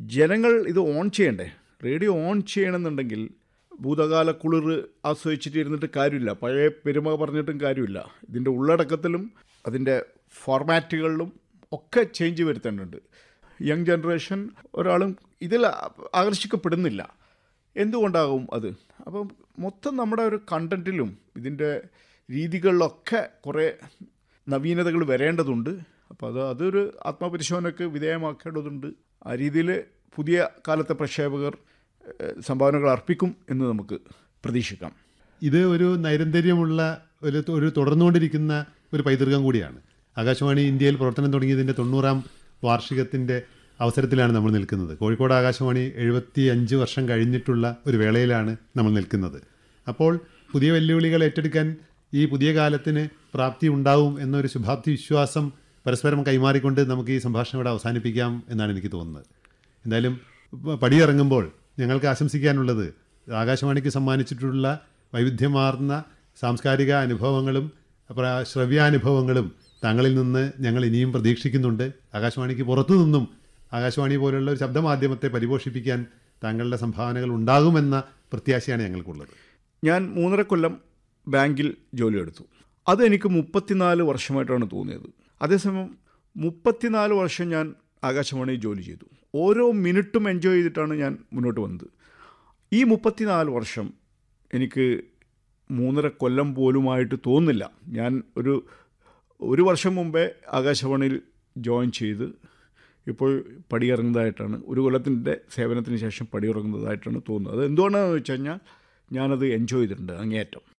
ജനങ്ങൾ ഇത് ഓൺ ചെയ്യണ്ടേ റേഡിയോ ഓൺ ചെയ്യണമെന്നുണ്ടെങ്കിൽ ഭൂതകാല കുളിർ ആസ്വദിച്ചിട്ട് ഇരുന്നിട്ട് കാര്യമില്ല പഴയ പെരുമ പറഞ്ഞിട്ടും കാര്യമില്ല ഇതിൻ്റെ ഉള്ളടക്കത്തിലും അതിൻ്റെ ഫോർമാറ്റുകളിലും ഒക്കെ ചേഞ്ച് വരുത്തേണ്ടതുണ്ട് യങ് ജനറേഷൻ ഒരാളും ഇതിൽ ആകർഷിക്കപ്പെടുന്നില്ല എന്തുകൊണ്ടാകും അത് അപ്പം മൊത്തം നമ്മുടെ ഒരു കണ്ടൻറ്റിലും ഇതിൻ്റെ രീതികളിലൊക്കെ കുറേ നവീനതകൾ വരേണ്ടതുണ്ട് അപ്പോൾ അത് അതൊരു ആത്മപരിശോധനയ്ക്ക് വിധേയമാക്കേണ്ടതുണ്ട് ആ രീതിയിൽ പുതിയ കാലത്തെ പ്രക്ഷേപകർ ഏഹ്, സംഭാവനകൾ അർപ്പിക്കും എന്ന് നമുക്ക് പ്രതീക്ഷിക്കാം ഇത് ഒരു നൈരന്തര്യമുള്ള ഒരു ഒരു തുടർന്നുകൊണ്ടിരിക്കുന്ന ഒരു പൈതൃകം കൂടിയാണ് ആകാശവാണി ഇന്ത്യയിൽ പ്രവർത്തനം തുടങ്ങിയതിൻ്റെ തൊണ്ണൂറാം വാർഷികത്തിൻ്റെ അവസരത്തിലാണ് നമ്മൾ നിൽക്കുന്നത് കോഴിക്കോട് ആകാശവാണി എഴുപത്തി അഞ്ച് വർഷം കഴിഞ്ഞിട്ടുള്ള ഒരു വേളയിലാണ് നമ്മൾ നിൽക്കുന്നത് അപ്പോൾ പുതിയ വെല്ലുവിളികൾ ഏറ്റെടുക്കാൻ ഈ പുതിയ കാലത്തിന് പ്രാപ്തി ഉണ്ടാവും എന്നൊരു ശുഭാപ്തി വിശ്വാസം പരസ്പരം കൈമാറിക്കൊണ്ട് നമുക്ക് ഈ സംഭാഷണം ഇവിടെ അവസാനിപ്പിക്കാം എന്നാണ് എനിക്ക് തോന്നുന്നത് എന്തായാലും പ- പടിയിറങ്ങുമ്പോൾ ഞങ്ങൾക്ക് ആശംസിക്കാനുള്ളത് ആകാശവാണിക്ക് സമ്മാനിച്ചിട്ടുള്ള വൈവിധ്യമാർന്ന സാംസ്കാരിക അനുഭവങ്ങളും പ്ര- ശ്രവ്യാനുഭവങ്ങളും താങ്കളിൽ നിന്ന് ഞങ്ങൾ ഇനിയും പ്രതീക്ഷിക്കുന്നുണ്ട് ആകാശവാണിക്ക് പുറത്തു നിന്നും ആകാശവാണി പോലുള്ള ഒരു ശബ്ദമാധ്യമത്തെ പരിപോഷിപ്പിക്കാൻ താങ്കളുടെ സംഭാവനകൾ ഉണ്ടാകുമെന്ന പ്രത്യാശയാണ് ഞങ്ങൾക്കുള്ളത് ഞാൻ മൂന്നര കൊല്ലം ബാങ്കിൽ ജോലിയെടുത്തു അതെനിക്ക് മുപ്പത്തിനാല് വർഷമായിട്ടാണ് തോന്നിയത് അതേസമയം മുപ്പത്തിനാല് വർഷം ഞാൻ ആകാശവാണി ജോലി ചെയ്തു ഓരോ മിനിറ്റും എൻജോയ് ചെയ്തിട്ടാണ് ഞാൻ മുന്നോട്ട് വന്നത് ഈ മുപ്പത്തിനാല് വർഷം എനിക്ക് മൂന്നര കൊല്ലം പോലുമായിട്ട് തോന്നില്ല ഞാൻ ഒരു ഒരു വർഷം മുമ്പേ ആകാശവാണിയിൽ ജോയിൻ ചെയ്ത് ഇപ്പോൾ പടിയിറങ്ങുന്നതായിട്ടാണ് ഒരു കൊല്ലത്തിൻ്റെ സേവനത്തിന് ശേഷം പടിയിറങ്ങുന്നതായിട്ടാണ് തോന്നുന്നത് അത് എന്തുകൊണ്ടാണെന്ന് വെച്ച് കഴിഞ്ഞാൽ ഞാനത് എൻജോയ് ചെയ്തിട്ടുണ്ട് അങ്ങേയറ്റം